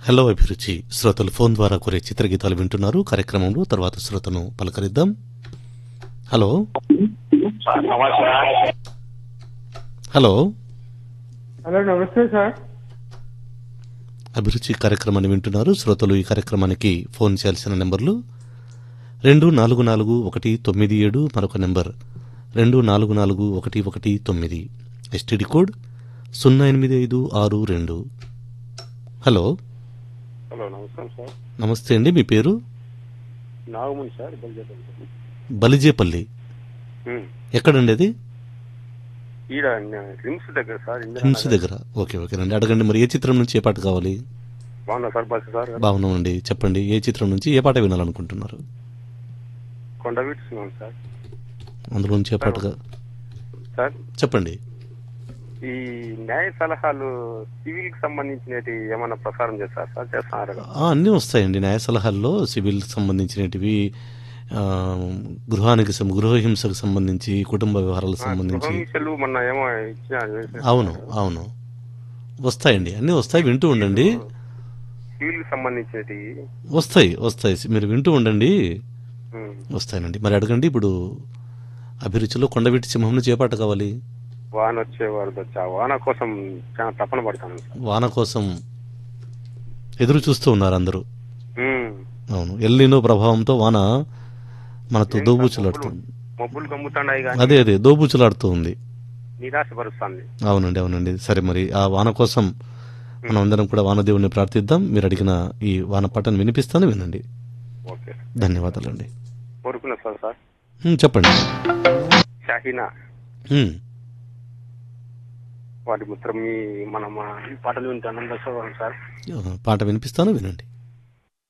Hello అభిరుచి శ్రోతలు phone ద్వారా కోరే చిత్రగీతాలు వింటున్నారు కార్యక్రమంలో తర్వాత శ్రోతను పలకరిద్దాం హలో హలో హలో నమస్తే సార్ అభిరుచి కార్యక్రమాన్ని వింటున్నారు శ్రోతలు ఈ కార్యక్రమానికి ఫోన్ చేయాల్సిన నెంబర్లు రెండు నాలుగు నాలుగు ఒకటి తొమ్మిది ఏడు మరొక నెంబర్ రెండు నాలుగు నాలుగు ఒకటి ఒకటి తొమ్మిది ఎస్టీడీ కోడ్ సున్నా ఎనిమిది ఐదు ఆరు రెండు హలో హలో నమస్కారం సార్ నమస్తే అండి మీ పేరు నాగముని సార్ బలిజేపల్లి బలిజేపల్లి ఎక్కడండి అది ఈడ రిమ్స్ దగ్గర సార్ ఇందిరా హిమ్స్ నగర్. దగ్గర ఓకే ఓకేనండి అడగండి మరి ఏ చిత్రం నుంచి ఏ పాట కావాలి బాగున్నా సార్ బస్ సార్ బాగున్నామండి చెప్పండి ఏ చిత్రం నుంచి ఏ పాట వినాలనుకుంటున్నారు కొండ వీటిస్తున్నాం సార్ అందులో నుంచి ఏ పాట కా- సార్ చెప్పండి ఈ న్యాయ సలహాలు సివిల్ కి సంబంధించినవి ఏమైనా ప్రసారం చేస్తారు సార్ చేస్తున్నారు కదా? ఆ, అన్నీ వస్తాయండి న్యాయ సలహాల్లో సివిల్ సంబంధించినటివి ఆ, గృహానికి సం- గృహహింసకు సంబంధించి కుటుంబ వ్యవహారాలకు ఆ, సంబంధించి గృహహింసలు మొన్న ఏమో ఇచ్చిన అవును అవును వస్తాయండి అన్నీ వస్తాయి వింటూ ఉండండి సివిల్ కి సంబంధించినవి వస్తాయి వస్తాయి మీరు వింటూ ఉండండి వస్తాయండి మరి అడగండి ఇప్పుడు అభిరుచిలో కొండవీటి సింహం నుంచి ఏ పాట కావాలి వాన వచ్చే వరద వచ్చి ఆ వాన కోసం చాలా తపన పడతాను సార్ వాన కోసం ఎదురు చూస్తూ ఉన్నారు అందరూ ఉమ్. అవును ఎల్లినో ప్రభావంతో వాన మనతో దోబూచులాడుతుంది మబ్బులు గమ్ముతాండాయి కానీ అదే అదే దోబూచులాడుతూ ఉంది నిరాశపరుస్తుంది అవునండి అవునండి సరే మరి ఆ వాన కోసం మనం అందరం కూడా వానదేవుని ప్రార్థిద్దాం మీరు అడిగిన ఈ వాన పాటను వినిపిస్తాను వినండి ఓకే ధన్యవాదాలండి కోరుకున్నా సార్ సార్ ఉమ్, చెప్పండి షాహీనా ఉమ్, వాటి మిత్రం మీ మన మా ఈ పాటలు వింటాను సార్ పాట వినిపిస్తాను వినండి